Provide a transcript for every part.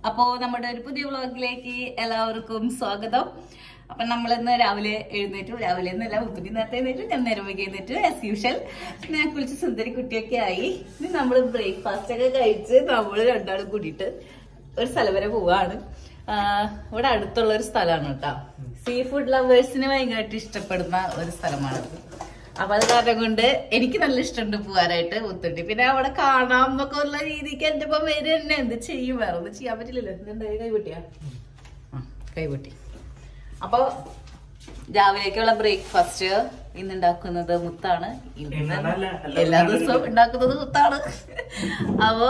അപ്പോ നമ്മുടെ ഒരു പുതിയ വ്ളോഗിലേക്ക് എല്ലാവർക്കും സ്വാഗതം അപ്പൊ നമ്മളിന്ന് രാവിലെ എഴുന്നേറ്റു രാവിലെ എന്നല്ല ഒത്തിരി നേരത്തെ എഴുന്നേറ്റു ഞാൻ നേരം വൈകി എഴുന്നേറ്റു ആസ് യൂഷ്വൽ ഞാൻ കുളിച്ച് സുന്ദരി കുട്ടിയൊക്കെ ആയി ഇനി നമ്മൾ ബ്രേക്ക്ഫാസ്റ്റ് ഒക്കെ കഴിച്ച് നമ്മൾ രണ്ടാളും കൂടിയിട്ട് ഒരു സ്ഥലം വരെ പോവാണ് ആഹ് ഇവിടെ അടുത്തുള്ള ഒരു സ്ഥലമാണ് കേട്ടോ സീ ഫുഡ് ലവേഴ്സിന് ഭയങ്കരമായിട്ട് ഇഷ്ടപ്പെടുന്ന ഒരു സ്ഥലമാണത് അപ്പൊ അത് കാരണം കൊണ്ട് എനിക്ക് നല്ല ഇഷ്ടമുണ്ട് പോവാനായിട്ട് മുത്തുണ്ടി പിന്നെ അവിടെ കാണാം എന്നൊക്കെ ഉള്ള രീതിക്ക് എന്റെ ഒപ്പം വരും തന്നെ എന്ത് ചെയ്യും വേറെ ഒന്നും ചെയ്യാൻ പറ്റില്ലല്ലോ എന്തായാലും കൈപൊട്ടിയാ ആ കൈപൊട്ടി അപ്പൊ രാവിലേക്കുള്ള ബ്രേക്ക്ഫാസ്റ്റ് ഇന്ന് ഉണ്ടാക്കുന്നത് മുത്താണ് ഇന്ന് ഇന്നല്ല, എല്ലാ എല്ലാ ദിവസവും ദിവസവും ഉണ്ടാക്കുന്നത് മുത്താണ് അപ്പോ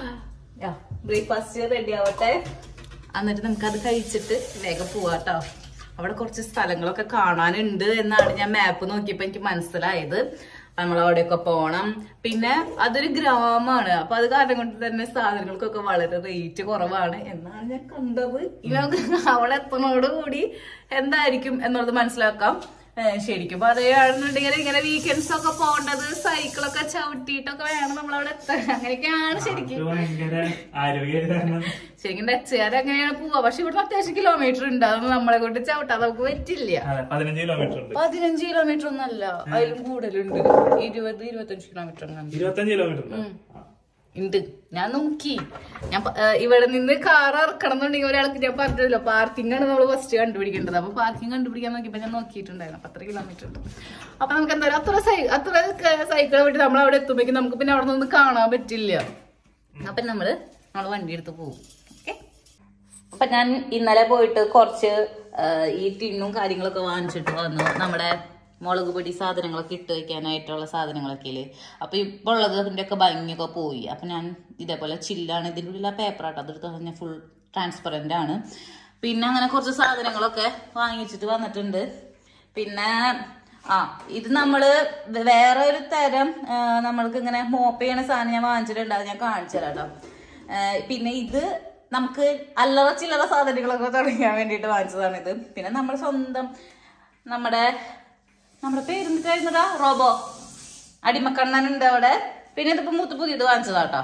ബ്രേക്ക്ഫാസ്റ്റ് റെഡി ആവട്ടെ എന്നിട്ട് നമുക്ക് അത് കഴിച്ചിട്ട് വേഗം പോവാട്ടോ അവിടെ കുറച്ച് സ്ഥലങ്ങളൊക്കെ കാണാനുണ്ട് എന്നാണ് ഞാൻ മാപ്പ് നോക്കിയപ്പോ എനിക്ക് മനസ്സിലായത് നമ്മൾ അവിടെയൊക്കെ പോണം പിന്നെ അതൊരു ഗ്രാമമാണ് അപ്പൊ അത് കാരണം കൊണ്ട് തന്നെ സാധനങ്ങൾക്കൊക്കെ വളരെ റേറ്റ് കുറവാണ് എന്നാണ് ഞാൻ കണ്ടത് ഇനി നമുക്ക് അവിടെ എത്തുന്നതോട് കൂടി എന്തായിരിക്കും എന്നുള്ളത് മനസ്സിലാക്കാം ഏഹ് ശരിക്കും പറയുകയാണെന്നുണ്ടെങ്കിൽ ഇങ്ങനെ വീക്കെൻഡ്സ് ഒക്കെ പോകേണ്ടത് സൈക്കിളൊക്കെ ചവിട്ടിയിട്ടൊക്കെ വേണം നമ്മൾ അവിടെ എത്താൻ അങ്ങനെയൊക്കെയാണ് ശരിക്കും ഇത് ഭയങ്കര ആരോഗ്യ കാരണം ശരിക്കും ഡച്ചുകാർ അങ്ങനെയാണ് പോവാ പക്ഷെ ഇവിടുന്ന് അത്യാവശ്യം കിലോമീറ്റർ ഉണ്ട് അതൊന്നും നമ്മളെ കൊണ്ട് ചവിട്ടാൻ നമുക്ക് പറ്റില്ല അതെ പതിനഞ്ച് കിലോമീറ്റർ ഉണ്ട് പതിനഞ്ച് കിലോമീറ്റർ ഒന്നല്ല അതിലും കൂടുതലുണ്ട് ഇരുപത് ഇരുപത്തഞ്ച് കിലോമീറ്റർ ഉണ്ട് ഇരുപത്തഞ്ച് കിലോമീറ്റർ ഉണ്ട് ആ. ഉണ്ട് ഞാൻ നോക്കി ഞാൻ പ- ഏഹ് ഇവിടെ നിന്ന് കാർ ഇറക്കണം എന്നുണ്ടെങ്കിൽ ഒരാൾക്ക് ഞാൻ പറഞ്ഞല്ലോ പാർക്കിംഗ് ആണ് നമ്മൾ ഫസ്റ്റ് കണ്ടുപിടിക്കേണ്ടത് അപ്പൊ പാർക്കിംഗ് കണ്ടുപിടിക്കാൻ നോക്കിയപ്പോ ഞാൻ നോക്കിയിട്ടുണ്ടായിരുന്നു അപ്പൊ അത്ര കിലോമീറ്റർ ഉണ്ട് അപ്പൊ നമുക്ക് എന്തായാലും അത്ര സൈ അത്ര സൈക്കിൾ വിട്ട് നമ്മൾ അവിടെ എത്തുമ്പോഴേക്കും നമുക്ക് പിന്നെ അവിടെ നിന്ന് കാണാൻ പറ്റില്ല അപ്പൊ നമ്മള് നമ്മള് വണ്ടി എടുത്ത് പോകും ഓക്കെ അപ്പൊ ഞാൻ ഇന്നലെ പോയിട്ട് കുറച്ച് ആ, ഈ ടിന്നും കാര്യങ്ങളൊക്കെ വാങ്ങിച്ചിട്ട് വന്നു നമ്മുടെ മുളക് പൊടി സാധനങ്ങളൊക്കെ ഇട്ട് വെക്കാനായിട്ടുള്ള സാധനങ്ങളൊക്കെ ഇല്ലേ അപ്പൊ ഇപ്പൊ ഉള്ളത് അതിന്റെ ഒക്കെ ഭംഗിയൊക്കെ പോയി അപ്പൊ ഞാൻ ഇതേപോലെ ചില്ലാണ് ഇതിൻ്റെ ഉള്ളിൽ ആ പേപ്പർ ആട്ടോ അതെടുത്ത് പറഞ്ഞാൽ ഫുൾ ട്രാൻസ്പെറന്റ് ആണ് പിന്നെ അങ്ങനെ കുറച്ച് സാധനങ്ങളൊക്കെ വാങ്ങിച്ചിട്ട് വന്നിട്ടുണ്ട് പിന്നെ ആ ഇത് നമ്മള് വേറെ ഒരു തരം ആ, നമ്മൾക്ക് ഇങ്ങനെ മോപ്പ് ചെയ്യണ സാധനം ഞാൻ വാങ്ങിച്ചിട്ടുണ്ട് അത് ഞാൻ കാണിച്ചു തരാം കേട്ടോ ആ, പിന്നെ ഇത് നമുക്ക് അല്ലറ ചില്ലറ സാധനങ്ങളൊക്കെ തുടങ്ങാൻ വേണ്ടിയിട്ട് വാങ്ങിച്ചതാണ് ഇത് പിന്നെ നമ്മുടെ സ്വന്തം നമ്മുടെ നമ്മുടെ പേരെന്തായിരുന്നടാ റോബോ അടിമക്കണ്ണനുണ്ട് അവിടെ പിന്നെ ഇതിപ്പോ മൂത്ത് പുതിയത് വാങ്ങിച്ചതാട്ടോ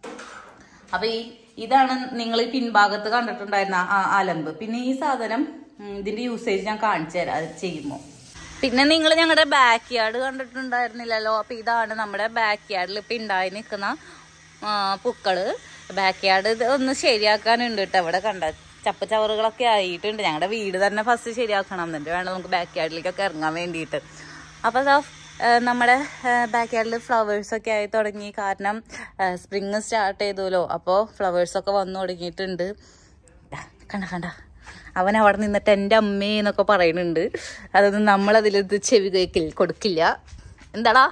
അപ്പൊ ഈ ഇതാണ് നിങ്ങൾ ഈ പിൻഭാഗത്ത് കണ്ടിട്ടുണ്ടായിരുന്ന ആ അലമ്പ് പിന്നെ ഈ സാധനം ഉം, ഇതിന്റെ യൂസേജ് ഞാൻ കാണിച്ചു തരാം അത് ചെയ്യുമ്പോ പിന്നെ നിങ്ങൾ ഞങ്ങളുടെ ബാക്ക് യാർഡ് കണ്ടിട്ടുണ്ടായിരുന്നില്ലല്ലോ അപ്പൊ ഇതാണ് നമ്മുടെ ബാക്ക് യാർഡിൽ ഇപ്പൊ ഉണ്ടായി നിൽക്കുന്ന ആ, പൂക്കള് ബാക്ക് യാർഡ് ഇത് ഒന്ന് ശരിയാക്കാനുണ്ട് കേട്ടോ ഇവിടെ കണ്ട ചപ്പ് ചവറുകളൊക്കെ ആയിട്ടുണ്ട് ഞങ്ങളുടെ വീട് തന്നെ ഫസ്റ്റ് ശരിയാക്കണം എന്നിട്ട് വേണം നമുക്ക് ബാക്ക് യാർഡിലേക്കൊക്കെ ഇറങ്ങാൻ വേണ്ടിയിട്ട് അപ്പൊ അതാ ഏഹ് നമ്മുടെ ബാക്ക് യാർഡിൽ ഫ്ലവേഴ്സ് ഒക്കെ ആയി തുടങ്ങി കാരണം സ്പ്രിങ് സ്റ്റാർട്ട് ചെയ്തല്ലോ അപ്പോൾ ഫ്ലവേഴ്സ് ഒക്കെ വന്നു തുടങ്ങിയിട്ടുണ്ട് ദാ, കണ്ട കണ്ട അവൻ അവിടെ നിന്നിട്ട് എൻ്റെ അമ്മേ എന്നൊക്കെ പറയുന്നുണ്ട് അതൊന്നും നമ്മളതിലിത് ചെവി കേക്കിൽ കൊടുക്കില്ല എന്താടാ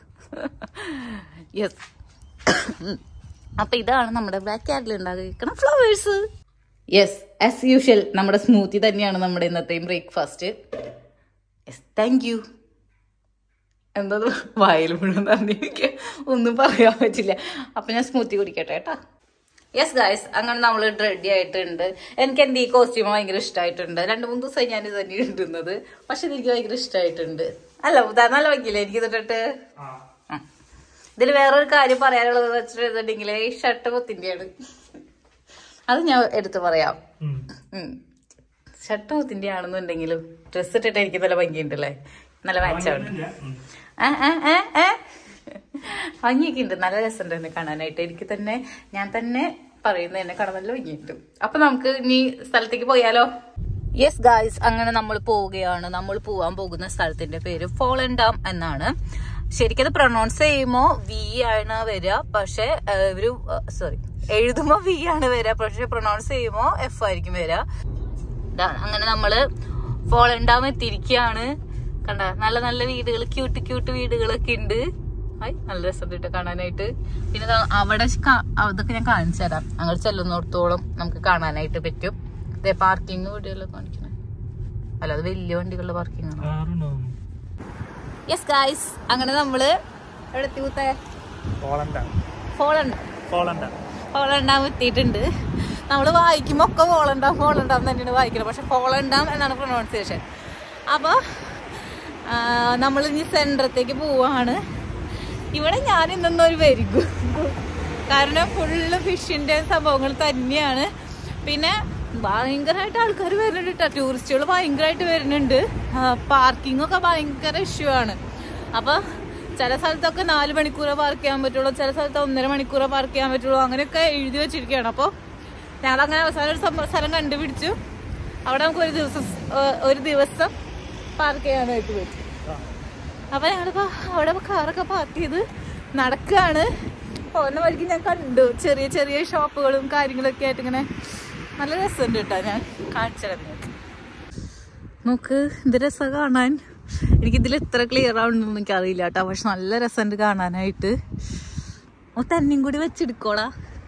യെസ് അപ്പൊ ഇതാണ് നമ്മുടെ ബാക്ക് യാർഡിൽ ഉണ്ടാക്കിയിരിക്കുന്ന ഫ്ലവേഴ്സ് യെസ് ആസ് യൂഷ്വൽ നമ്മുടെ സ്മൂത്തി തന്നെയാണ് നമ്മുടെ ഇന്നത്തെയും ബ്രേക്ക്ഫാസ്റ്റ് യെസ് താങ്ക് യു എന്താ വായിൽ മുഴുവൻ തന്നെ എനിക്ക് ഒന്നും പറയാൻ പറ്റില്ല അപ്പൊ ഞാൻ സ്മൂത്തി കുടിക്കട്ടെ കേട്ടാ യെസ് ഗായ്സ് അങ്ങനെ നമ്മൾ റെഡി ആയിട്ടുണ്ട് എനിക്ക് എന്റെ ഈ കോസ്റ്റ്യൂം ഭയങ്കര ഇഷ്ടമായിട്ടുണ്ട് രണ്ട് മൂന്ന് ദിവസമായി ഞാൻ ഇത് തന്നെ ഇടുന്നത് പക്ഷെ എനിക്ക് ഭയങ്കര ഇഷ്ടമായിട്ടുണ്ട് അല്ല ഇതാ നല്ല ഭംഗിയില്ലേ എനിക്ക് ഇതിട്ടിട്ട് ആ. ഇതിൽ വേറൊരു കാര്യം പറയാനുള്ളത് വെച്ചിട്ടുണ്ടെങ്കിൽ ഈ ഷർട്ട് മുത്തിന്റെയാണ് അത് ഞാൻ എടുത്തു പറയാം ഉം. ഷർട്ട് മുത്തിന്റെ ആണെന്നുണ്ടെങ്കിലും ഡ്രസ് ഇട്ടിട്ട് എനിക്ക് നല്ല ഭംഗിയുണ്ടല്ലേ നല്ല മാച്ചാണ് ഇല്ല. ഉം. ഏ, ഏ, ഏ, ഏ. ഭംഗിയൊക്കെ ഉണ്ട് നല്ല രസമുണ്ട് എന്നെ കാണാനായിട്ട് എനിക്ക് തന്നെ ഞാൻ തന്നെ പറയുന്നത് എന്നെ കാണാൻ നല്ല ഭംഗിയുണ്ട് അപ്പൊ നമുക്ക് ഇനി സ്ഥലത്തേക്ക് പോയാലോ യെസ് ഗായ്സ് അങ്ങനെ നമ്മൾ പോവുകയാണ് നമ്മൾ പോവാൻ പോകുന്ന സ്ഥലത്തിന്റെ പേര് ഫോളൻ ഡാം എന്നാണ് ശരിക്കും അത് പ്രൊണൗൺസ് ചെയ്യുമ്പോ വി ആണ് വരിക പക്ഷെ ഏഹ്, ഒരു സോറി എഴുതുമ്പോ വി ആണ് വരിക പക്ഷെ പ്രൊണൗൺസ് ചെയ്യുമ്പോ എഫ് ആയിരിക്കും വരിക ഇതാണ് അങ്ങനെ നമ്മള് ഫോളൻ ഡാം എത്തിയിരിക്കുകയാണ് കണ്ട നല്ല നല്ല വീടുകൾ ക്യൂട്ട് ക്യൂട്ട് വീടുകളൊക്കെ ഉണ്ട് ഹായ് നല്ല രസമുണ്ട് കേട്ടോ കാണാനായിട്ട് പിന്നെ ദാ അവിടെ കാ- അതൊക്കെ ഞാൻ കാണിച്ചു തരാം അങ്ങോട്ട് ചെല്ലുന്നിടത്തോളം നമുക്ക് കാണാനായിട്ട് പറ്റും ഇതേ പാർക്കിംഗ് വീടുകളൊക്കെ കാണിക്കണേ അല്ല അത് വലിയ വണ്ടികളുടെ പാർക്കിംഗ് ആണ് കാറുണ്ടോ? യെസ് ഗായ്സ് അങ്ങനെ നമ്മള് എവിടെ എത്തി കൂത്തേ പോളണ്ട ഫോളൻ പോളണ്ട ഫോളണ്ടാം എത്തിയിട്ടുണ്ട് നമ്മൾ വായിക്കുമ്പോൾ ഒക്കെ ഫോളണ്ടാം ഫോളണ്ടാം തന്നെയാണ് വായിക്കുന്നത് പക്ഷെ ഫോളണ്ടാം എന്നാണ് പ്രൊനൗൺസിയേഷൻ അപ്പോൾ നമ്മൾ ഇനി സെൻറ്ററത്തേക്ക് പോവാണ് ഇവിടെ ഞാൻ ഇന്നൊരു വരികു കാരണം ഫുള്ള് ഫിഷിൻ്റെ സംഭവങ്ങൾ തന്നെയാണ് പിന്നെ ഭയങ്കരമായിട്ട് ആൾക്കാർ വരുന്നുണ്ട് കേട്ടോ ടൂറിസ്റ്റുകൾ ഭയങ്കരമായിട്ട് വരുന്നുണ്ട് പാർക്കിംഗ് ഒക്കെ ഭയങ്കര ഇഷ്യൂ ആണ് അപ്പൊ ചില സ്ഥലത്തൊക്കെ നാല് മണിക്കൂറേ പാർക്ക് ചെയ്യാൻ പറ്റുള്ളൂ ചില സ്ഥലത്ത് ഒന്നര മണിക്കൂറേ പാർക്ക് ചെയ്യാൻ പറ്റുള്ളൂ അങ്ങനെയൊക്കെ എഴുതി വെച്ചിരിക്കുകയാണ് അപ്പോൾ ഞങ്ങൾ അങ്ങനെ അവസാനം ഒരു സംഭവം സ്ഥലം കണ്ടുപിടിച്ചു അവിടെ നമുക്ക് ഒരു ദിവസം ഏഹ് ഒരു ദിവസം പാർക്ക് ചെയ്യാനായിട്ട് പറ്റും അപ്പൊ ഞങ്ങളിപ്പോ അവിടെ കാറൊക്കെ പാർക്ക് ചെയ്ത് നടക്കുകയാണ് പോകുന്ന വഴിക്ക് ഞാൻ കണ്ടു ചെറിയ ചെറിയ ഷോപ്പുകളും കാര്യങ്ങളൊക്കെ ആയിട്ട് ഇങ്ങനെ നല്ല രസമുണ്ട് കേട്ടോ ഞാൻ കാണിച്ചത് നിങ്ങൾക്ക് നോക്ക് ഇത് രസം കാണാൻ എനിക്കിതിൽ എത്ര ക്ലിയർ ആവണമെന്നൊന്നും എനിക്ക് അറിയില്ല കേട്ടോ പക്ഷെ നല്ല രസമുണ്ട് കാണാനായിട്ട് ഓ തന്നെയും കൂടി വെച്ചെടുക്കോളാ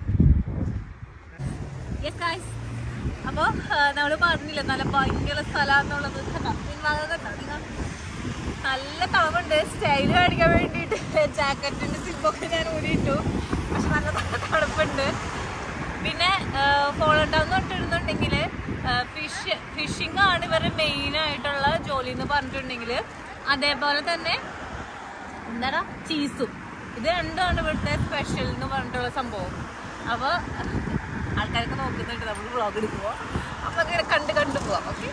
യെസ് ഗായ്സ് അപ്പോൾ നമ്മൾ പറഞ്ഞില്ല നല്ല ഭയങ്കര സ്ഥലമാണെന്നുള്ളത് കണ്ടോ നിങ്ങൾ കണ്ടോ നിങ്ങൾ നല്ല തളവുണ്ട് സ്റ്റൈൽ കാണിക്കാൻ വേണ്ടിയിട്ട് ജാക്കറ്റിന്റെ സിബൊക്കെ ഞാൻ ഊരിയിട്ടു പക്ഷെ നല്ല തണുപ്പുണ്ട് പിന്നെ ഫോളോണ്ടാന്ന് പറഞ്ഞിട്ടുണ്ടെങ്കിൽ ഫിഷ് ഫിഷിംഗ് ആണ് ഇവരുടെ മെയിൻ ആയിട്ടുള്ള ജോലി എന്ന് പറഞ്ഞിട്ടുണ്ടെങ്കിൽ അതേപോലെ തന്നെ എന്താടാ ചീസും ഇത് രണ്ടുമാണ് ഇവിടുത്തെ സ്പെഷ്യൽ എന്ന് പറഞ്ഞിട്ടുള്ള സംഭവം അപ്പോൾ ആൾക്കാരൊക്കെ നോക്കുന്നുണ്ട് നമ്മൾ വ്ളോഗ് എടുക്കുമ്പോൾ അപ്പോൾ അങ്ങനെ കണ്ട് കണ്ടു പോവാം ഓക്കെ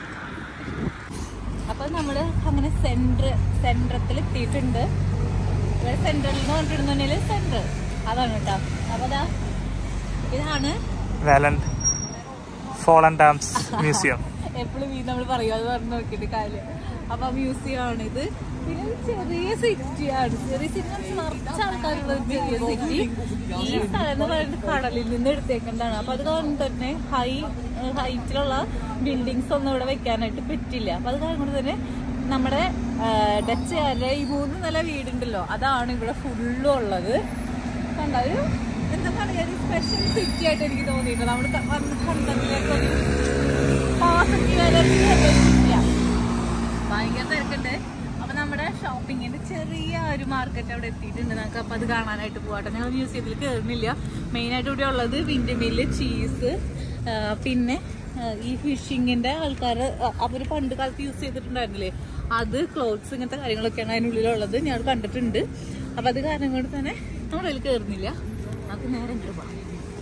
അപ്പോൾ നമ്മൾ അങ്ങനെ സെൻറ്റർ സെൻട്രത്തിൽ എത്തിയിട്ടുണ്ട് ഇവിടെ സെൻട്രൽ എന്ന് പറഞ്ഞിട്ടുണ്ടെങ്കിൽ സെൻറ്റർ അതാണ് കേട്ടോ അപ്പോൾ അതാ ഇതാണ് വാലന്റ് ഫോളൻ ഡാംസ് മ്യൂസിയം എപ്പോഴും ഈ നമ്മൾ പറയും അത് പറഞ്ഞു നോക്കിയിട്ട് കാര്യം അപ്പൊ മ്യൂസിയം ആണ് ഇത് പിന്നെ ഒരു ചെറിയ സിറ്റി ആണ് ചെറിയ സിറ്റി നിറച്ച ആൾക്കാരുള്ള ഒരു ചെറിയ സിറ്റി ഈ സ്ഥലം എന്ന് പറയുന്നത് കടലിൽ നിന്ന് എടുത്തേക്കുന്നതാണ് അപ്പൊ അത് കാരണം തന്നെ ഹൈ ഹൈറ്റിലുള്ള ബിൽഡിങ്സ് ഒന്നും ഇവിടെ വെക്കാനായിട്ട് പറ്റില്ല അപ്പൊ അത് കാരണം കൊണ്ട് തന്നെ നമ്മുടെ ആ, ഡച്ചുകാരുടെ ഈ മൂന്ന് നില വീടുണ്ടല്ലോ അതാണ് ഇവിടെ ഫുള്ളും ഉള്ളത് കണ്ട ഒരു എന്താ പറയുക ഒരു സ്പെഷ്യൽ സിറ്റി ആയിട്ട് എനിക്ക് തോന്നിയിട്ടുണ്ട് നമ്മൾ വന്ന് കണ്ടതിലേക്ക് പോസിറ്റീവ് ഇല്ല ഭയങ്കര തിരക്കുണ്ട് അപ്പൊ നമ്മുടെ ഷോപ്പിങ്ങിന്റെ ചെറിയ ഒരു മാർക്കറ്റ് അവിടെ എത്തിയിട്ടുണ്ട് നമുക്ക് അപ്പൊ അത് കാണാനായിട്ട് പോകട്ടെ ഞങ്ങൾ മ്യൂസിയത്തിൽ കയറുന്നില്ല മെയിൻ ആയിട്ട് ഇവിടെ ഉള്ളത് വിൻഡ് മില്ല് ചീസ് പിന്നെ ആ, ഈ ഫിഷിങ്ങിന്റെ ആൾക്കാർ അവർ പണ്ട് കാലത്ത് യൂസ് ചെയ്തിട്ടുണ്ടായിരുന്നില്ലേ അത് ക്ലോത്ത്സ് ഇങ്ങനത്തെ കാര്യങ്ങളൊക്കെയാണ് അതിനുള്ളിലുള്ളത് ഞാൻ കണ്ടിട്ടുണ്ട് അപ്പൊ അത് കാരണം കൊണ്ട് തന്നെ നമ്മളതിൽ കയറുന്നില്ല നമുക്ക് നേരെ ഇങ്ങോട്ട് പോകാം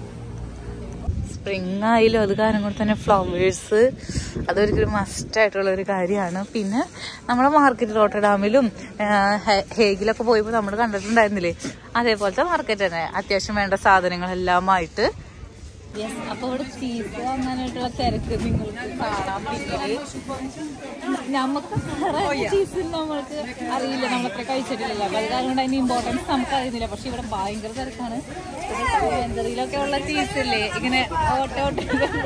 സ്പ്രിങ് ആയാലും അത് കാരണം കൊണ്ട് തന്നെ ഫ്ലവേഴ്സ് അതൊരു മസ്റ്റ് ആയിട്ടുള്ള ഒരു കാര്യമാണ് പിന്നെ നമ്മുടെ മാർക്കറ്റ് റോട്ടർഡാമിലും ഹേഗിലൊക്കെ പോയപ്പോൾ നമ്മൾ കണ്ടിട്ടുണ്ടായിരുന്നില്ലേ അതേപോലത്തെ മാർക്കറ്റ് തന്നെ അത്യാവശ്യം വേണ്ട സാധനങ്ങളെല്ലാമായിട്ട് യെസ് അപ്പൊ ഇവിടെ ചീസ് വാങ്ങാനായിട്ടുള്ള തിരക്ക് നിങ്ങൾക്ക് കാണാൻ പിന്നില് നമുക്ക് ചീസ് നമ്മൾക്ക് അറിയില്ല നമ്മളത്ര കഴിച്ചിട്ടില്ലല്ലോ അപ്പൊ അത് കാരണം കൊണ്ട് അതിന്റെ ഇമ്പോർട്ടൻസ് നമുക്ക് അറിയുന്നില്ല പക്ഷെ ഇവിടെ ഭയങ്കര തിരക്കാണ് ബെഞ്ചറിയിലൊക്കെ ഉള്ള ചീസ് ഇല്ലേ ഇങ്ങനെ ഓട്ട ഓട്ട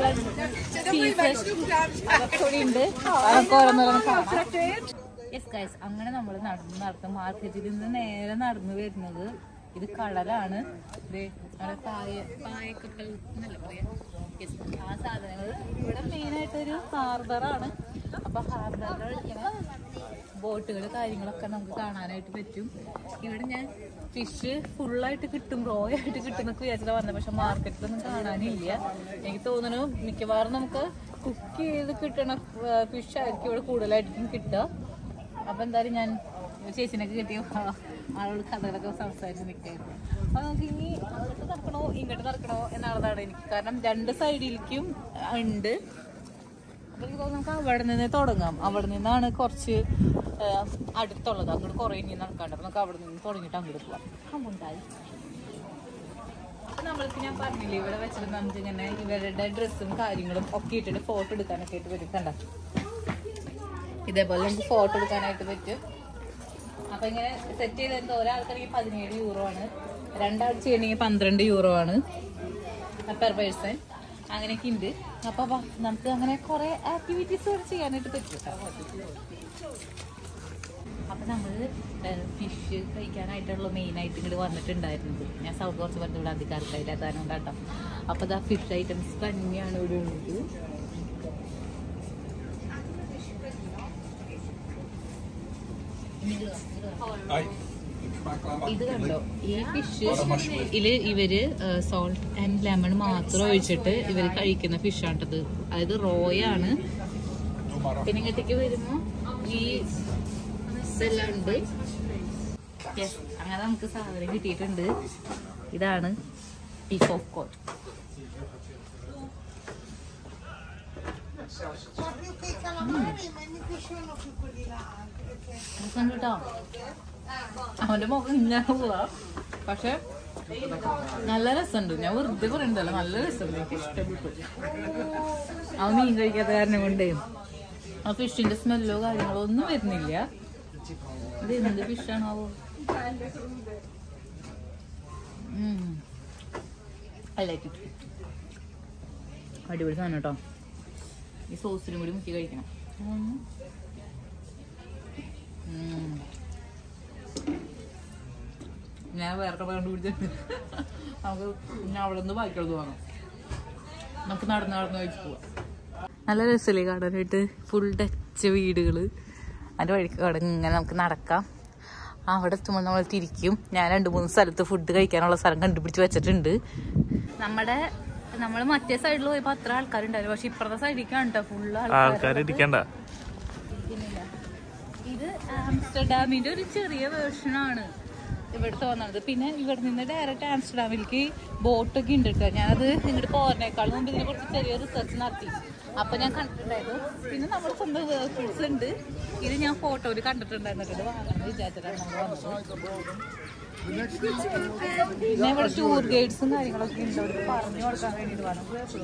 ചീസ് അതൊക്കെ ഇവിടെ ഉണ്ട് അതൊക്കെ ഓരോന്നോരോന്ന് കാണാം യെസ് ഗൈസ് അങ്ങനെ നമ്മൾ നടന്ന് നടന്ന് മാർക്കറ്റിൽ നിന്ന് നേരെ നടന്നു വരുന്നത് ഇത് കടലാണ് ഇത് നമ്മുടെ പായ പായക്കപ്പൽ എന്നല്ല പറയാ യെസ് ആ സാധനങ്ങൾ ഇവിടെ മെയിനായിട്ട് ഒരു ഹാർബറാണ് അപ്പൊ ഹാർബറിൽ ഇങ്ങനെ ബോട്ടുകൾ കാര്യങ്ങളൊക്കെ നമുക്ക് കാണാനായിട്ട് പറ്റും ഇവിടെ ഞാൻ ഫിഷ് ഫുള്ളായിട്ട് കിട്ടും റോ ആയിട്ട് കിട്ടും എന്നൊക്കെ വിചാരിച്ചിട്ട് വന്നത് പക്ഷെ മാർക്കറ്റിലൊന്നും കാണാനില്ല എനിക്ക് തോന്നുന്നു മിക്കവാറും നമുക്ക് കുക്ക് ചെയ്ത് കിട്ടണ ഫിഷ് ആയിരിക്കും ഇവിടെ കൂടുതലായിട്ടും കിട്ടുക അപ്പൊ എന്തായാലും ഞാൻ ചേച്ചിനൊക്കെ കിട്ടിയ ആളോട് കഥകളൊക്കെ സംസാരിച്ച് നിൽക്കായിരുന്നു അപ്പൊ നമുക്ക് ഇനി അങ്ങോട്ട് നടക്കണോ ഇങ്ങോട്ട് നടക്കണോ എന്നുള്ളതാണ് എനിക്ക് കാരണം രണ്ട് സൈഡിലേക്കും ഉണ്ട് അപ്പൊ എനിക്ക് തോന്നുന്നു നമുക്ക് അവിടെ നിന്ന് തുടങ്ങാം അവിടെ നിന്നാണ് കുറച്ച് ആ, അടുത്തുള്ളത് അങ്ങോട്ട് കുറേ ഇനി നടക്കാണ്ട് അപ്പൊ നമുക്ക് അവിടെ നിന്ന് തുടങ്ങിയിട്ട് അങ്ങോട്ട് പോവാം അമ്മുണ്ടായി അപ്പൊ നമ്മൾക്ക് ഞാൻ പറഞ്ഞില്ലേ ഇവിടെ വെച്ചിട്ട് നമുക്ക് ഇങ്ങനെ ഇവരുടെ ഡ്രസ്സും കാര്യങ്ങളും ഒക്കെ ഇട്ടിട്ട് ഫോട്ടോ എടുക്കാനൊക്കെ ആയിട്ട് വരും കണ്ട ഇതേപോലെ നമുക്ക് ഫോട്ടോ എടുക്കാനായിട്ട് പറ്റും അപ്പൊ ഇങ്ങനെ സെറ്റ് ചെയ്ത് തരുന്നത് ഒരാൾക്കാണെങ്കിൽ പതിനേഴ് യൂറോ ആണ് രണ്ടാൾ ചെയ്യണമെങ്കിൽ പന്ത്രണ്ട് യൂറോ ആണ് പെർ പേഴ്സൺ അങ്ങനെയൊക്കെ ഉണ്ട് അപ്പൊ വാ, നമുക്ക് അങ്ങനെ കുറെ ആക്ടിവിറ്റീസ് ചെയ്യാനായിട്ട് പറ്റും അപ്പൊ നമ്മള് ഫിഷ് കഴിക്കാനായിട്ടുള്ള മെയിൻ ആയിട്ട് ഇങ്ങോട്ട് വന്നിട്ടുണ്ടായിരുന്നത് ഞാൻ സൗണ്ട് കുറച്ച് പറഞ്ഞു ഇവിടെ അധികാരക്കാരില്ല അതാണ് കേട്ടോ അപ്പൊ ഇതാ ഫിഷ് ഐറ്റംസ് തന്നെയാണ് ഇവിടെ ഉള്ളത് ഇത് കണ്ടോ ഈ ഫിഷ് ഇതില് ഇവര് സോൾട്ട് ആൻഡ് ലെമൺ മാത്രം ഒഴിച്ചിട്ട് ഇവര് കഴിക്കുന്ന ഫിഷാണിട്ടത് അതായത് റോയാണ് പിന്നെ ഇങ്ങോട്ടേക്ക് വരുമ്പോ ഈ ഇതെല്ലാം ഉണ്ട് യെസ് അങ്ങനെ നമുക്ക് സാധനം കിട്ടിയിട്ടുണ്ട് ഇതാണ് ഈ പോപ്കോൺ രസമുണ്ട് കേട്ടോ അവന്റെ മുഖം ഇങ്ങനെ പോവാ പക്ഷെ നല്ല രസമുണ്ട് ഞാൻ വെറുതെ പറയണ്ടല്ലോ നല്ല രസമുണ്ട് എനിക്ക് ഇഷ്ടപ്പെട്ടു അവൻ മീൻ കഴിക്കാത്ത കാരണം കൊണ്ടേ ആ ഫിഷിന്റെ സ്മെല്ലോ കാര്യങ്ങളോ ഒന്നും വരുന്നില്ല ഇത് എന്ത് ഫിഷാണാവോ ഐ ലൈക്ക് ഇറ്റ് അടിപൊളി സാധനം കേട്ടോ ഈ സോസിലും കൂടി മുക്കി കഴിക്കണം ഉം. ഉം. ഞാൻ വേറെ കട കണ്ടുപിടിച്ചിട്ടുണ്ട് നമുക്ക് ഞാൻ അവിടെ നിന്ന് ബാക്കിയുള്ളത് വാങ്ങാം നമുക്ക് നടന്ന് നടന്ന് കഴിച്ചു പോവാം നല്ല രസമല്ലേ കാണാനായിട്ട് ഫുൾ ടച്ച് വീടുകൾ അതിൻ്റെ വഴിക്ക് അവിടെ ഇങ്ങനെ നമുക്ക് നടക്കാം അവിടെ എത്തുമ്പോൾ നമ്മൾ തിരിക്കും ഞാൻ രണ്ട് മൂന്ന് സ്ഥലത്ത് ഫുഡ് കഴിക്കാനുള്ള സ്ഥലം കണ്ടുപിടിച്ച് വെച്ചിട്ടുണ്ട് നമ്മുടെ നമ്മൾ മറ്റേ സൈഡിൽ പോയപ്പോൾ അത്ര ആൾക്കാരുണ്ടായിരുന്നു പക്ഷെ ഇപ്പുറത്തെ സൈഡിലേക്കാണ് കേട്ടോ ഫുൾ ആൾക്കാർ ഇരിക്കണ്ട ഇരിക്കുന്നില്ല. ഇത് ആംസ്റ്റർഡാമിന്റെ ഒരു ചെറിയ വേർഷനാണ് ഇവിടെ തോന്നുന്നത് പിന്നെ ഇവിടെ നിന്ന് ഡയറക്റ്റ് ആംസ്റ്റർഡാമിലേക്ക് ബോട്ടൊക്കെ ഉണ്ട് കേട്ടോ ഞാനത് ഇങ്ങോട്ട് പോകാനേക്കാൾ മുമ്പ് ഇതിനെ കുറിച്ച് ചെറിയ റിസർച്ച് നടത്തി അപ്പൊ ഞാൻ കണ്ടിട്ടുണ്ടായിരുന്നു പിന്നെ നമ്മുടെ സ്വന്തം വേർഫിൾസ് ഉണ്ട് ഇത് ഞാൻ ഫോട്ടോയിൽ കണ്ടിട്ടുണ്ടായിരുന്നു കേട്ടോ. ഇത് വാങ്ങാമെന്ന് വിചാരിച്ചിട്ടാണ് നമ്മൾ വന്നത് പിന്നെ ഇവിടെ ടൂർ ഗൈഡ്സും കാര്യങ്ങളൊക്കെ ഉണ്ട് അവർക്ക് പറഞ്ഞു കൊടുക്കാൻ വേണ്ടിയിട്ട് വേണം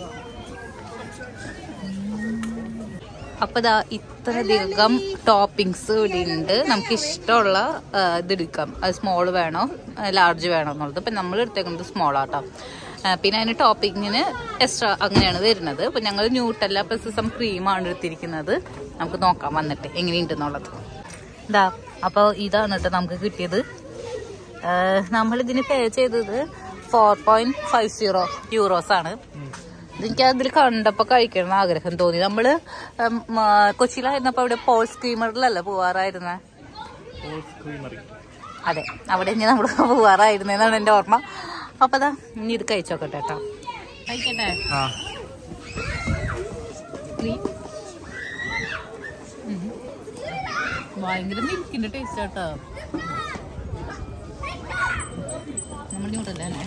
അപ്പൊ ഇതാ ഇത്രയധികം ടോപ്പിങ്സ് ഇവിടെ ഉണ്ട് നമുക്ക് ഇഷ്ടമുള്ള ആ, ഇത് എടുക്കാം അത് സ്മോൾ വേണോ ലാർജ് വേണോ എന്നുള്ളത് ഇപ്പൊ നമ്മൾ എടുത്തേക്കുന്നത് സ്മോൾ ആട്ടോ ആ, പിന്നെ അതിന് ടോപ്പിങ്ങിന് എക്സ്ട്രാ അങ്ങനെയാണ് വരുന്നത് അപ്പൊ ഞങ്ങൾ ന്യൂട്ടല്ല പെസിസം ക്രീമാണ് എടുത്തിരിക്കുന്നത് നമുക്ക് നോക്കാം വന്നിട്ട് എങ്ങനെയുണ്ടെന്നുള്ളത് ഇതാ അപ്പോൾ ഇതാണ് കേട്ടോ നമുക്ക് കിട്ടിയത് നമ്മൾ ഇതിന് പേ ചെയ്തത് four point five zero euros ആണ് എനിക്ക് അതിൽ കണ്ടപ്പോ കഴിക്കണം എന്ന് ആഗ്രഹം തോന്നി നമ്മള് ഉം, ആ, കൊച്ചിയിലായിരുന്നപ്പോ അവിടെ പോൾ സ്കീമറിലല്ല പോവാറായിരുന്നേ അതെ അവിടെ ഇനി നമ്മൾ പോവാറായിരുന്നെന്നാണ് എന്റെ ഓർമ്മ അപ്പൊ അതാ ഇനി ഇത് കഴിച്ചോക്കട്ടെ കേട്ടോ കഴിക്കട്ടെ ആ ഉം. ഭയങ്കര മിൽക്കിന്റെ ടേസ്റ്റ് കേട്ടോ നമ്മൾ ഇങ്ങോട്ടല്ലേ തന്നെ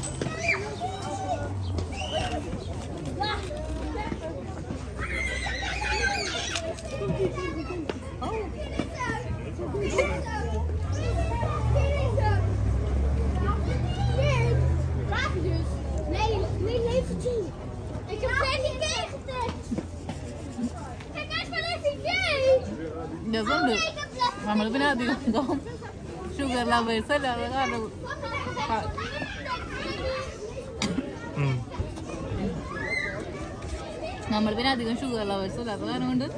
Nee, nee, leven tien. Ik heb geen idee getest. Kijk eens maar even idee. രസമുണ്ട് Ik heb les. നമ്മൾ പിന്നെ അധികം ഷുഗർ ലവേഴ്സ് അല്ലാതെ കാരണം ക- ഉം. നമ്മൾ പിന്നെ അധികം ഷുഗർ ലവേഴ്സ് അല്ലാത്ത കാരണം കൊണ്ട്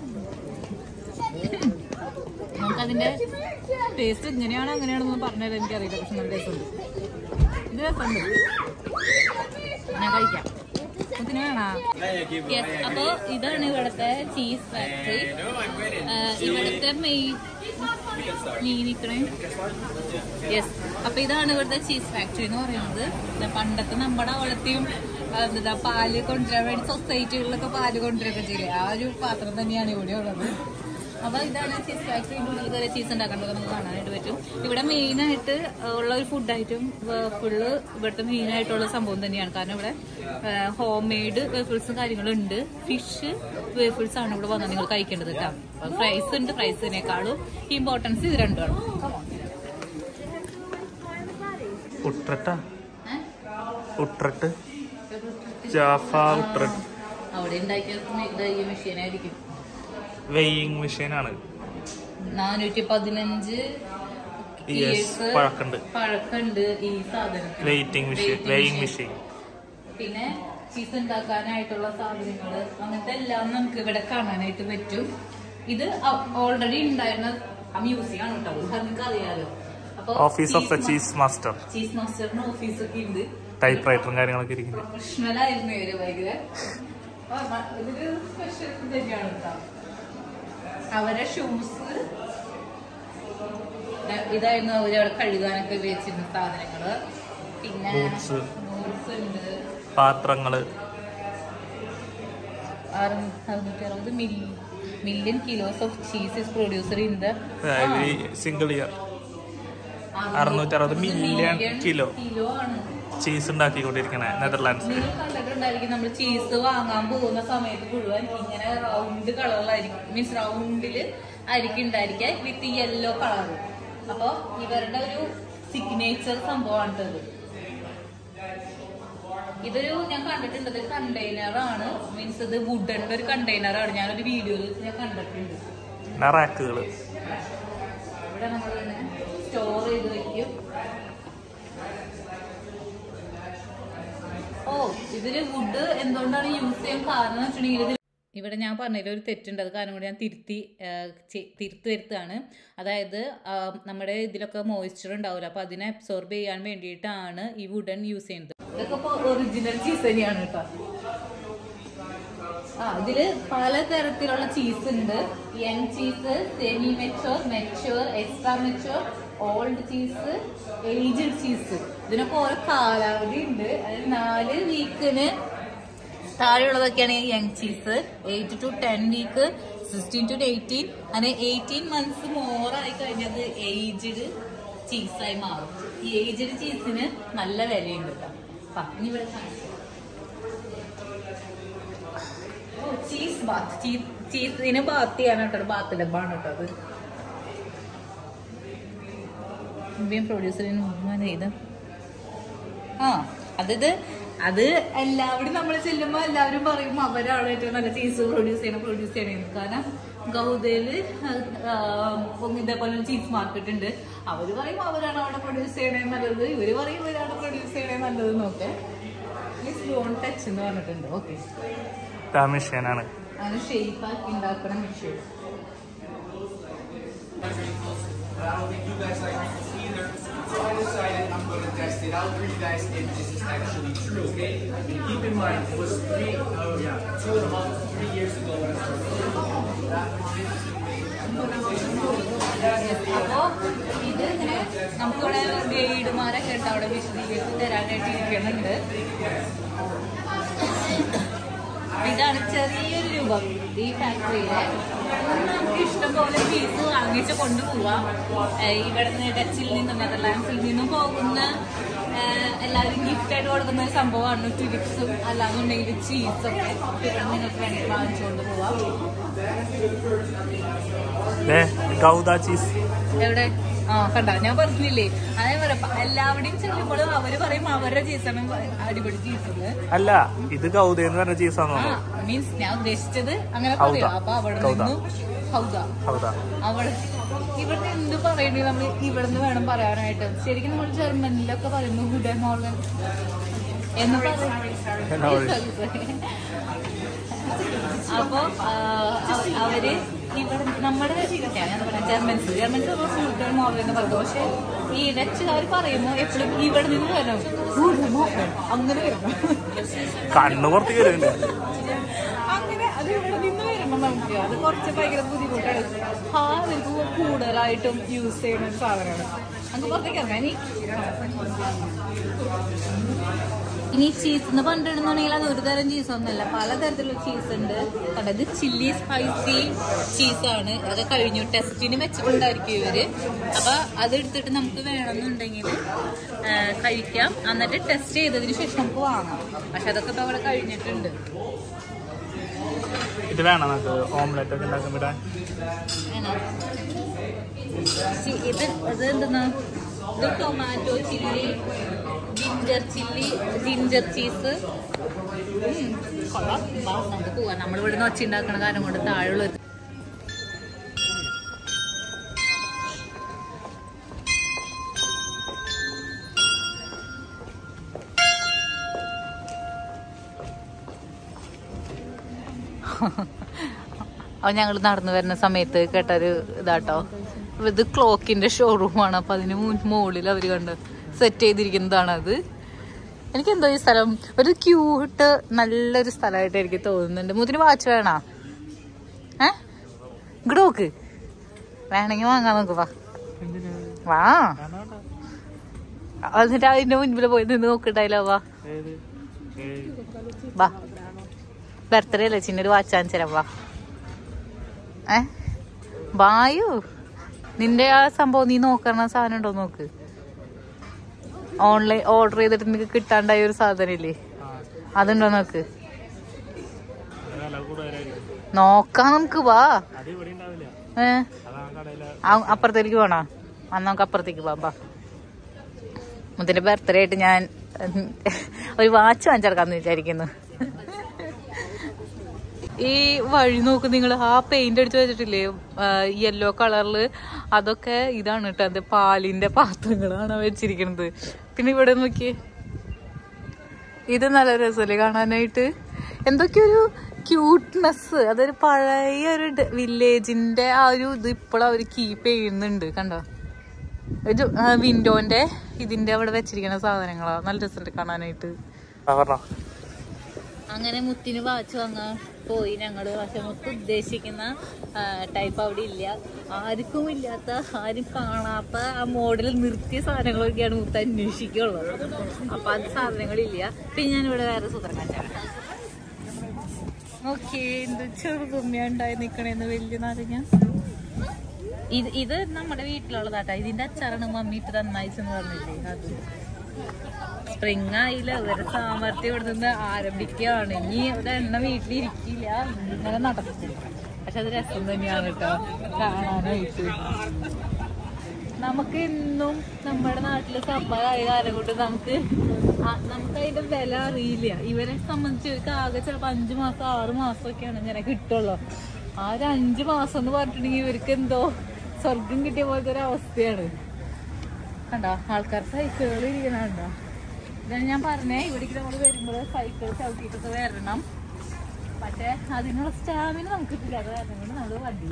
നമുക്കതിന്റെ ടേസ്റ്റ് ഇങ്ങനെയാണോ അങ്ങനെയാണെന്നൊന്നും പറഞ്ഞുതരാൻ എനിക്കറിയില്ല പക്ഷെ നല്ല ടേസ്റ്റ് ഉണ്ട് ഇത് രസമുണ്ട് ഞാൻ കഴിക്കാം ഇതിന് വേണോ യെസ് അപ്പോ ഇതാണ് ഇവിടുത്തെ ചീസ് ഫാക്ടറി ഇവിടുത്തെ മെയിൻ മീനിക്കണേ യെസ് അപ്പൊ ഇതാണ് ഇവിടുത്തെ ചീസ് ഫാക്ടറി എന്ന് പറയുന്നത് ഇത് പണ്ടത്തെ നമ്മുടെ അവിടത്തെയും ആ, എന്താ പാല് കൊണ്ടുവരാൻ വേണ്ടി സൊസൈറ്റികളിലൊക്കെ പാല് കൊണ്ടുവരൊക്കെ ചെയ്യില്ലേ ആ ഒരു പാത്രം തന്നെയാണ് ഇവിടെ ഉള്ളത് അപ്പൊ ഇതാണ് ചീസ് ഫാക്ടറിന്റെ ഉള്ളിൽ കയറി ചീസ് ഉണ്ടാക്കേണ്ടത് നമുക്ക് കാണാനായിട്ട് പറ്റും ഇവിടെ മെയിൻ ആയിട്ട് ഉള്ള ഒരു ഫുഡ് ഐറ്റം ഫുള്ള് ഇവിടുത്തെ മെയിൻ ആയിട്ടുള്ള സംഭവം തന്നെയാണ് കാരണം ഇവിടെ ഹോം മെയ്ഡ് വേഫിൾസും കാര്യങ്ങളും ഉണ്ട് ഫിഷ് വേഫിൾസ് ആണ് ഇവിടെ വന്നാൽ നിങ്ങൾ കഴിക്കേണ്ടത് കേട്ടോ ഫ്രൈസ് ഉണ്ട് ഫ്രൈസിനേക്കാളും ഇമ്പോർട്ടൻസ് ഇത് രണ്ടുമാണ് ഉട്രട്ടാ ഉട്രട്ട് ജാഫ ഉട്രട്ട് അവിടെ ഉണ്ടാക്കിയ മെഷീനായിരിക്കും വെയിങ് മെഷീനാണ് നാനൂറ്റി പതിനഞ്ച് Yes, പഴക്കണ്ട്. പഴക്കണ്ട് ഈ സാധനത്തിന് waiting machine Waiting weighing machine. Machine പിന്നെ ചീസ് ഉണ്ടാക്കാനായിട്ടുള്ള സാധനങ്ങള് അങ്ങനത്തെ എല്ലാം നമുക്ക് ഇവിടെ കാണാനായിട്ട് പറ്റും ഇത് ഓൾറെഡി ഉണ്ടായിരുന്ന മ്യൂസിയം ആണ് കേട്ടോ അത് നിങ്ങൾക്ക് അറിയാലോ അപ്പൊ office of the cheese master cheese മാസ്റ്ററിന് ഓഫീസൊക്കെ ഉണ്ട് ടൈപ്പ് റൈറ്ററും കാര്യങ്ങളൊക്കെ ഇരിക്കുന്നത് പ്രൊഫഷണൽ ആയിരുന്നു ഇവര് ഭയങ്കര ആ, മ- ഇതൊരു സ്പെഷ്യൽ തന്നെയാണ് കേട്ടോ അവരെ ഷൂസ് ഇതായിരുന്നു അവര് അവിടെ കഴുകാനൊക്കെ ഉപയോഗിച്ചിരുന്ന സാധനങ്ങള് പിന്നെ Boots. ബൂട്ട്സ് ഉണ്ട് പാത്രങ്ങള് അറു- അറുന്നൂറ്റി അറുപത് million kilos of cheese is producer in the single year അറുന്നൂറ്റി അറുപത് മില്യൺ കിലോ കിലോ ആണ് ചീസ് ഉണ്ടാക്കിക്കൊണ്ടിരിക്കണേ നെതർലാൻഡ്സ് നിങ്ങൾ കണ്ടിട്ടുണ്ടോ കണ്ടിട്ടുണ്ടായിരിക്കും നമ്മൾ ചീസ് വാങ്ങാൻ പോകുന്ന സമയത്ത് മുഴുവൻ ഇങ്ങനെ റൗണ്ട് കളറിലായിരിക്കും മീൻസ് റൗണ്ടില് ആയിരിക്കും ഉണ്ടായിരിക്കുക വിത്ത് യെല്ലോ കളർ അപ്പൊ ഇവരുടെ ഒരു സിഗ്നേച്ചർ സംഭവമാണ് ഇത് ഇതൊരു ഞാൻ കണ്ടിട്ടുണ്ട് ഇതൊരു കണ്ടെയ്നർ ആണ് മീൻസ് ഇത് വുഡന്റെ ഒരു കണ്ടെയ്നർ ആണ് ഞാനൊരു വീഡിയോയിൽ ഞാൻ കണ്ടിട്ടുണ്ട് പിന്നെ റാക്കുകൾ ഇവിടെ നമ്മൾ സ്റ്റോർ ചെയ്ത് വെക്കും ഓ ഇതില് വുഡ് എന്തുകൊണ്ടാണ് യൂസ് ചെയ്യാൻ കാരണം എന്ന് വെച്ചിട്ടുണ്ടെങ്കിൽ ഇതിൽ ഇവിടെ ഞാൻ പറഞ്ഞതിൽ ഒരു തെറ്റുണ്ട് അത് കാരണം കൂടി ഞാൻ തിരുത്തി ആ, ചെ- തിരുത്തി വരുത്താണ് അതായത് ആ, നമ്മുടെ ഇതിലൊക്കെ മോയ്സ്ചർ ഉണ്ടാവില്ല അപ്പൊ അതിനെ അബ്സോർബ് ചെയ്യാൻ വേണ്ടിയിട്ടാണ് ഈ വുഡൻ യൂസ് ചെയ്യുന്നത് ഇതൊക്കെ ഇപ്പോൾ ഒറിജിനൽ ചീസ് തന്നെയാണ് കേട്ടോ ആ ഇതില് പലതരത്തിലുള്ള ചീസ് ഉണ്ട് young cheese semi mature mature extra mature old cheese aged cheese ഇതിനൊക്കെ ഓരോ കാലാവധി ഉണ്ട് അതിൽ നാല് വീക്കിന് താഴെയുള്ളതൊക്കെയാണ് ഈ young cheese eight to ten week sixteen to eighteen അങ്ങനെ എയ്റ്റീൻ മന്ത്സ് മോർ ആയി കഴിഞ്ഞത് ഏജ്ഡ് ചീസായി മാറും ഈ ഏജ്ഡ് ചീസിന് നല്ല വിലയുണ്ട് കേട്ടോ അപ്പൊ ഇനി ഇവിടെ കാണിക്കാം ചീസ് ബാത്ത് ചീസിന് ബാത്ത് ചെയ്യാനാട്ടോ ബാത്ത് ഡബ്ബാണ് കേട്ടോ അത് ഇന്ത്യൻ പ്രൊഡ്യൂസറിന് ചെയ്ത് ആ അതിത് അത് എല്ലാവരും നമ്മൾ ചെല്ലുമ്പോൾ എല്ലാവരും പറയും അവരാണ് ഏറ്റവും നല്ല ചീസ് പ്രൊഡ്യൂസ് ചെയ്യണം പ്രൊഡ്യൂസ് ചെയ്യണമെന്ന് കാരണം ഗൗതയില് ഇതേപോലെ ഒരു ചീസ് മാർക്കറ്റ് ഉണ്ട് അവര് പറയും അവരാണ് അവിടെ പ്രൊഡ്യൂസ് ചെയ്യണേ നല്ലത് ഇവര് പറയും ഇവരാണ് പ്രൊഡ്യൂസ് ചെയ്യണേ നല്ലത് എന്നൊക്കെ പ്ലീസ് ഡോൺ ടച്ച് എന്ന് പറഞ്ഞിട്ടുണ്ട് ഓക്കെ ആ മെഷീനാണ് അത് ഷേപ്പ് ആക്കി ഉണ്ടാക്കണ machine you guys like to see either. So I decided I'm going to test it out for you guys if this is actually true, okay? I mean, keep in mind, it was three, oh yeah, two and a half, three years ago when I അപ്പോ ഇത് ഇങ്ങനെ നമുക്കിവിടെ ഗൈഡുമാരൊക്കെ ഉണ്ട് അവിടെ വിശദീകരിച്ച് തരാനായിട്ട് ഇരിക്കുന്നുണ്ട് ഇതാണ് ചെറിയൊരു രൂപം ഈ ഫാക്ടറിയിലെ നമുക്ക് ഇഷ്ടംപോലെ ഫീസ് വാങ്ങിച്ച് കൊണ്ടുപോവാം ഏഹ് ഇവിടെ നിന്ന് ഡച്ചിൽ നിന്നും നെതർലാൻഡ്സിൽ നിന്നും പോകുന്ന ഏഹ് എല്ലാവരും ഗിഫ്റ്റ് ആയിട്ട് കൊടുക്കുന്ന ഒരു സംഭവമാണ് ടിലിപ്സും അല്ലാന്നുണ്ടെങ്കിൽ ചീസൊക്കെ ഇവിടെ നിങ്ങൾക്ക് വേണമെങ്കിൽ വാങ്ങിച്ചുകൊണ്ട് പോവാം ദേ, ഗൗദ ചീസ് എവിടെ ആ കണ്ട ഞാൻ പറഞ്ഞില്ലേ അതേ പറയാം എല്ലാവരുടെയും ചെല്ലുമ്പോഴും അവര് പറയും അവരുടെ ചീസാണ് അടിപൊളി ചീസെന്ന് അല്ല ഇത് ഗൗദ എന്ന് പറഞ്ഞ ചീസാന്ന് ആ തോന്നുന്നു മീൻസ് ഞാൻ ഉദ്ദേശിച്ചത് അങ്ങനെ ഹൗദ. പറയാം അപ്പൊ അവിടെ ഹൗദ. നിന്നും ഹൗദ ഗൗദ അവിടെ ഇവിടുന്ന് എന്ത് പറയണേ നമ്മൾ ഇവിടുന്ന് വേണം പറയാനായിട്ട് ശരിക്കും നമ്മൾ ജർമ്മനിലൊക്കെ പറയുന്നു ഗുഡ് മോർഗൻ എന്ന് എന്നാ പറയും? പറയും അപ്പൊ ആ, അവ- അവര് ഇവിടെ നമ്മുടെ ഞാൻ പറയാം ജർമ്മൻസ് ജർമ്മൻസ് ഗുഡ് മോർഗൻ എന്ന് പറയുന്നത് പക്ഷെ ഈ ഡച്ചുകാർ പറയുന്നു എപ്പോഴും ഇവിടെ നിന്ന് വരണം ഗുഡ് മോർഗൻ അങ്ങനെ വരണം കണ്ണു പുറത്തേക്ക് വരുന്നുണ്ട് അങ്ങനെ അത് ഇവിടെ നിന്ന് വരുമ്പോ നമുക്ക് അത് കുറച്ച് ഭയങ്കര ബുദ്ധിമുട്ടാണ് ഹാ നിനക്ക് കൂടുതലായിട്ടും യൂസ് ചെയ്യുന്ന ഒരു സാധനമാണ് അങ്ങ് പുറത്തേക്ക് ഇറങ്ങാം ഇനി ഇനി ചീസ് എന്ന് പറഞ്ഞിട്ടുണ്ടെന്നുണ്ടെങ്കിൽ അത് ഒരു തരം ചീസ് ഒന്നുമല്ല പലതരത്തിലുള്ള ചീസ് ഉണ്ട് കണ്ടോ, ഇത് ചില്ലി സ്പൈസി ചീസാണ് അത് കഴിഞ്ഞു ടെസ്റ്റിന് വെച്ചിട്ടുണ്ടായിരിക്കും ഇവര് അപ്പൊ അത് എടുത്തിട്ട് നമുക്ക് വേണമെന്നുണ്ടെങ്കിൽ ആ, കഴിക്കാം എന്നിട്ട് ടെസ്റ്റ് ചെയ്തതിന് ശേഷം നമുക്ക് വാങ്ങാം പക്ഷെ അതൊക്കെ ഇപ്പൊ അവിടെ കഴിഞ്ഞിട്ടുണ്ട് ഇത് വേണം നമുക്ക് ഓംലെറ്റ് ഒക്കെ ഉണ്ടാക്കാൻ വിടാൻ വേണോ? ചി- ഇത് ഇത് എന്തെന്നാ ഇത് tomato chilli ginger chilli ginger cheese ഉം, കൊള്ളാം വാ, നമുക്ക് പോവാം നമ്മളിവിടെ നിന്ന് ഒച്ച ഉണ്ടാക്കണ കാരണം കൊണ്ട് താഴെയുള്ള ഒരു അത് ഞങ്ങൾ നടന്നു വരുന്ന സമയത്ത് കേട്ടൊരു ഇതാട്ടോ ഇത് ക്ലോക്കിന്റെ ഷോറൂമാണ് അപ്പൊ അതിന് മുകളിൽ അവര് കണ്ട് സെറ്റ് ചെയ്തിരിക്കുന്നതാണ് അത് എനിക്ക് എന്തോ ഈ സ്ഥലം ഒരു ക്യൂട്ട് നല്ലൊരു സ്ഥലമായിട്ട് എനിക്ക് തോന്നുന്നുണ്ട് മുതിന് വാച്ച് വേണോ ഏ ഇങ്ങോട്ട് നോക്ക് വേണമെങ്കിൽ വാങ്ങാൻ നോക്ക് വാ വാ എന്നിട്ട് അതിന്റെ മുൻപിൽ പോയി നിന്ന് നോക്കട്ടായില്ലോ വാ വാ ബർത്ത്ഡേ അല്ലേ ചിന്നൊരു വാച്ച് വാങ്ങിച്ചു വാ ഏ വായു നിന്റെ ആ സംഭവം നീ നോക്കണ സാധനം ഉണ്ടോ നോക്ക് ഓൺലൈൻ ഓർഡർ ചെയ്തിട്ട് നിനക്ക് കിട്ടാണ്ടായ ഒരു സാധനം ഇല്ലേ അതുണ്ടോ നോക്ക് വില കൂടുതലായിരിക്കും നോക്കാം നമുക്ക് വാ അത് ഇവിടെ ഉണ്ടാവില്ല ഏ അതാണ് കടയിലെ ആ- അപ്പുറത്തേക്ക് പോണോ അന്ന് നമുക്ക് അപ്പുറത്തേക്ക് പോവാം ബാ മുത്തിന്റെ ബർത്ത്ഡേ ആയിട്ട് ഞാൻ ഉം, ഒരു വാച്ച് വാങ്ങിച്ചെടുക്കാന്ന് വിചാരിക്കുന്നു ഈ വഴി നോക്ക് നിങ്ങൾ ആ പെയിന്റ് അടിച്ച് വെച്ചിട്ടില്ലേ യെല്ലോ കളറില് അതൊക്കെ ഇതാണ് കേട്ടോ അത് പാലിന്റെ പാത്രങ്ങളാണ് വെച്ചിരിക്കുന്നത് പിന്നെ ഇവിടെ നോക്കിയേ ഇത് നല്ല രസമല്ലേ കാണാനായിട്ട് എന്തൊക്കെയൊരു ക്യൂട്ട്നെസ് അതൊരു പഴയ ഒരു വില്ലേജിന്റെ ആ ഒരു ഇത് ഇപ്പോഴും അവർ കീപ്പ് ചെയ്യുന്നുണ്ട് കണ്ടോ ഒരു വിൻഡോന്റെ ഇതിന്റെ അവിടെ വെച്ചിരിക്കുന്ന സാധനങ്ങളാ നല്ല രസമുണ്ട് കാണാനായിട്ട് ആ പറഞ്ഞോ അങ്ങനെ മുത്തിന് വാച്ച് വാങ്ങാൻ പോയി ഞങ്ങള് പക്ഷെ മുത്ത് ഉദ്ദേശിക്കുന്ന ടൈപ്പ് അവിടെ ഇല്ല ആർക്കും ഇല്ലാത്ത ആരും കാണാത്ത ആ മോഡൽ നിർത്തിയ സാധനങ്ങളൊക്കെയാണ് മുത്ത് അന്വേഷിക്കുള്ളത് അപ്പൊ അത് സാധനങ്ങളില്ല പിന്നെ ഞാൻ ഇവിടെ വേറെ സൂത്രം കാണിച്ചാണ് ഓക്കെ എന്ത് ചെറുതുമ്മ ഉണ്ടായി നിക്കണേന്ന് വലിയ നാരങ്ങ ഇത് ഇത് നമ്മുടെ വീട്ടിലുള്ളതാട്ടാ ഇതിന്റെ അച്ചാറാണ് മമ്മി ഇട്ട് തന്നയച്ചെന്ന് പറഞ്ഞില്ലേ അത് സ്പ്രിങ് ആയില്ല ഇവരെ സാമർത്ഥ്യം ഇവിടെ നിന്ന് ആരംഭിക്കുകയാണ് ഇനി ഒരെണ്ണ വീട്ടിലിരിക്കില്ല ഇങ്ങനെ നടക്കും പക്ഷെ അത് രസം തന്നെയാണ് കേട്ടോ കാണാനായിട്ട് നമുക്ക് എന്നും നമ്മുടെ നാട്ടില് സബ്ബറായ കാലം കൊണ്ട് നമുക്ക് ആ- നമുക്ക് അതിന്റെ വില അറിയില്ല ഇവരെ സംബന്ധിച്ച് ഇവർക്ക് ആകെ ചിലപ്പോൾ അഞ്ചു മാസം ആറ് മാസം ഒക്കെയാണ് ഇങ്ങനെ കിട്ടുള്ളൂ ആ ഒരു അഞ്ചു മാസം എന്ന് പറഞ്ഞിട്ടുണ്ടെങ്കിൽ ഇവർക്ക് എന്തോ സ്വർഗം കിട്ടിയ പോലത്തെ ഒരു അവസ്ഥയാണ് കണ്ടോ ആൾക്കാർ സൈക്കിളുകൾ ഇരിക്കണുണ്ടോ ഇതാണ് ഞാൻ പറഞ്ഞേ ഇവിടേക്ക് നമ്മൾ വരുമ്പോൾ സൈക്കിൾ ചവിട്ടിയിട്ടൊക്കെ വരണം പക്ഷെ അതിനുള്ള സ്റ്റാമിന നമുക്ക് കിട്ടില്ല അത് കാരണം കൊണ്ട് നമ്മൾ വണ്ടി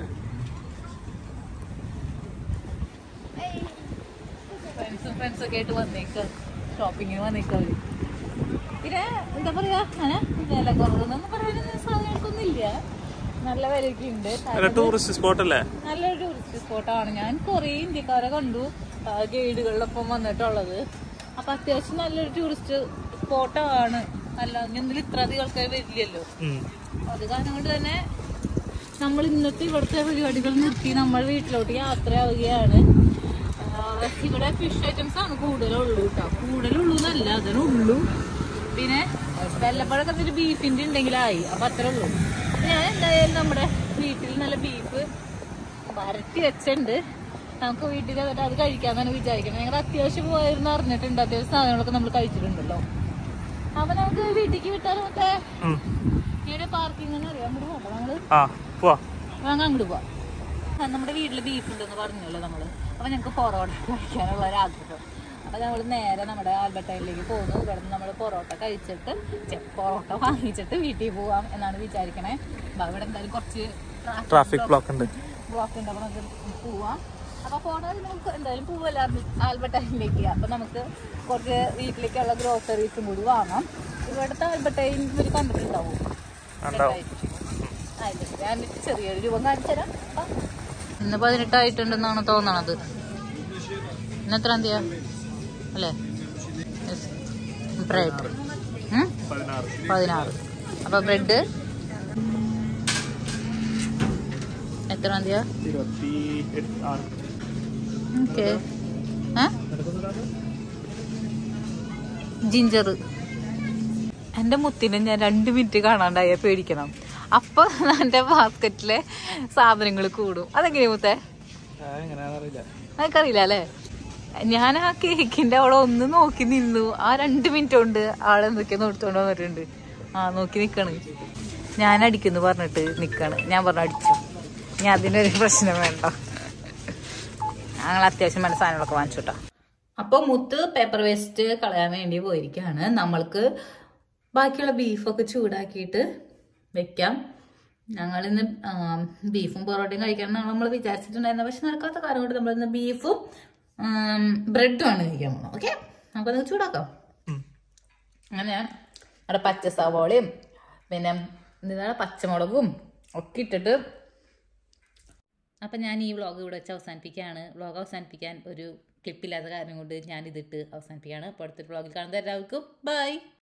ഫ്രണ്ട്സും ഫ്രണ്ട്സും ഒക്കെ ആയിട്ട് വന്നേക്ക ഷോപ്പിങ്ങിന് വന്നേക്ക അവര് പിന്നെ എന്താ പറയാ അങ്ങനെ വില കുറവെന്നൊന്നും പറയാനൊന്നും സാധനങ്ങൾക്കൊന്നും ഇല്ല നല്ല വിലയൊക്കെ ഉണ്ട് അല്ല ടൂറിസ്റ്റ് സ്പോട്ട് അല്ലേ നല്ലൊരു ടൂറിസ്റ്റ് സ്പോട്ടാണ് ഞാൻ കുറേ ഇന്ത്യക്കാരെ കണ്ടു ആ, ഗൈഡുകളിലൊപ്പം വന്നിട്ടുള്ളത് അപ്പൊ അത്യാവശ്യം നല്ലൊരു ടൂറിസ്റ്റ് സ്പോട്ടാണ് അല്ല എന്തിൽ ഇത്ര അധികം ആൾക്കാർ വരില്ലല്ലോ ഉം. അത് കാരണം കൊണ്ട് തന്നെ നമ്മൾ ഇന്നത്തെ ഇവിടുത്തെ പരിപാടികൾ നിർത്തി നമ്മൾ വീട്ടിലോട്ട് യാത്രയാവുകയാണ് ആ, ഇവിടെ ഫിഷ് ഐറ്റംസ് ആണ് കൂടുതലുള്ളൂ കേട്ടോ കൂടുതലുള്ളൂ എന്നല്ല അതിനുള്ളൂ പിന്നെ വെല്ലപ്പഴൊക്കെ ഒരു ബീഫിന്റെ ഉണ്ടെങ്കിലായി അപ്പൊ അത്രേ ഉള്ളൂ അപ്പൊ ഞാൻ എന്തായാലും നമ്മുടെ വീട്ടിൽ നല്ല ബീഫ് വരട്ടി വെച്ചിട്ടുണ്ട് നമുക്ക് വീട്ടിൽ വന്നിട്ട് അത് കഴിക്കാന്നാണ് വിചാരിക്കുന്നത് ഞങ്ങൾ അത്യാവശ്യം പോയിരുന്നു അറിഞ്ഞിട്ടുണ്ട് അത്യാവശ്യം സാധനങ്ങളൊക്കെ നമ്മൾ കഴിച്ചിട്ടുണ്ടല്ലോ അപ്പൊ നമുക്ക് വീട്ടിലേക്ക് വിട്ടാലും മറ്റേ ഉം. ഇവിടെ പാർക്കിംഗ് എന്ന് അറിയാം അങ്ങോട്ട് പോകണ്ട നമ്മള് ആ പോവാ വാങ്ങാൻ അങ്ങോട്ട് പോവാം ആ, നമ്മുടെ വീട്ടില് ബീഫ് ഉണ്ടെന്ന് പറഞ്ഞല്ലോ നമ്മള് അപ്പൊ ഞങ്ങൾക്ക് പൊറോട്ട കഴിക്കാനുള്ള ഒരു ആഗ്രഹം അപ്പൊ നമ്മൾ നേരെ നമ്മുടെ ആൽബർട്ടൈനിലേക്ക് പോകുന്നു ഇവിടെ നിന്ന് നമ്മൾ പൊറോട്ട കഴിച്ചിട്ട് ഛെ, പൊറോട്ട വാങ്ങിച്ചിട്ട് വീട്ടിൽ പോവാം എന്നാണ് വിചാരിക്കണേ ബാ, ഇവിടെ എന്തായാലും കുറച്ച് ട്രാഫിക് ബ്ലോക്ക് ഉണ്ട് ബ്ലോക്ക് ഉണ്ട് അപ്പൊ നമുക്ക് പോവാം അപ്പൊ പോണത് നമുക്ക് എന്തായാലും പോവല്ല ആൽബർട്ടൈനിലേക്ക് അപ്പൊ നമുക്ക് കുറച്ച് വീട്ടിലേക്കുള്ള ഗ്രോസറീസും കൂടി വാങ്ങാം ഇവിടുത്തെ ആൽബർട്ടൈൻ ഇവർ കണ്ടിട്ടുണ്ടാവും ഉണ്ടാവും ആയില്ലേ? ഞാൻ ചെറിയൊരു രൂപം കാണിച്ചുതരാം ഇന്ന് പതിനെട്ടായിട്ടുണ്ടെന്നാണ് തോന്നണത് ഇന്ന് എത്രാം തീയതിയാ അല്ലേ ബ്രെഡ് പതിനാറ് പതിനാറ് അപ്പൊ ബ്രെഡ് എത്രാം തീയതിയാ ഇരുപത്തി എട്ട് ആറ് ഓക്കെ ജിഞ്ചർ എന്റെ മുത്തിനെ ഞാൻ രണ്ട് മിനിറ്റ് കാണാണ്ടായ പേടിക്കണം അപ്പൊ എന്റെ ബാസ്ക്കറ്റിലെ സാധനങ്ങൾ കൂടും അതെങ്ങനെയാ മുത്തേ എങ്ങനെയാണെന്നറിയില്ല എനിക്കറിയില്ല അല്ലേ ഞാൻ ആ കേക്കിന്റെ അവിടെ ഒന്ന് നോക്കി നിന്നു ആ രണ്ട് മിനിറ്റ് കൊണ്ട് ആളെന്തൊക്കെയോ നോടുത്തോണ്ട് വന്നിട്ടുണ്ട് ആ നോക്കി നിക്കണ് ഞാൻ അടിക്കുന്നു പറഞ്ഞിട്ട് നിക്കാണ് ഞാൻ പറഞ്ഞു അടിച്ചു ഞാൻ അതിനൊരു പ്രശ്നം വേണ്ട ഞങ്ങൾ അത്യാവശ്യം വേണ്ട സാധനങ്ങളൊക്കെ വാങ്ങിച്ചു കേട്ടോ അപ്പോൾ മുത്ത് പേപ്പർ വേസ്റ്റ് കളയാൻ വേണ്ടി പോയിരിക്കുകയാണ് നമ്മൾക്ക് ബാക്കിയുള്ള ബീഫൊക്കെ ചൂടാക്കിയിട്ട് വെക്കാം ഞങ്ങളിന്ന് ബീഫും പൊറോട്ടയും കഴിക്കണം എന്നാണ് നമ്മൾ വിചാരിച്ചിട്ടുണ്ടായിരുന്നത് പക്ഷെ നടക്കാത്ത കാര്യം കൊണ്ട് നമ്മളിന്ന് ബീഫും ബ്രെഡും ആണ് കഴിക്കാൻ പോകുന്നത് ഓക്കെ നമുക്കത് ചൂടാക്കാം അങ്ങനെ അവിടെ പച്ച സവോളയും പിന്നെ എന്താണ് പച്ചമുളകും ഒക്കെ ഇട്ടിട്ട് അപ്പം ഞാൻ ഈ വ്ളോഗ് ഇവിടെ വെച്ച് അവസാനിപ്പിക്കുകയാണ് വ്ളോഗ് അവസാനിപ്പിക്കാൻ ഒരു ക്ലിപ്പില്ലാത്ത കാരണം കൊണ്ട് ഞാൻ ഇതിട്ട് അവസാനിപ്പിക്കുകയാണ് അപ്പോൾ അടുത്തൊരു വ്ളോഗിൽ കാണുന്നത് എല്ലാവർക്കും ബൈ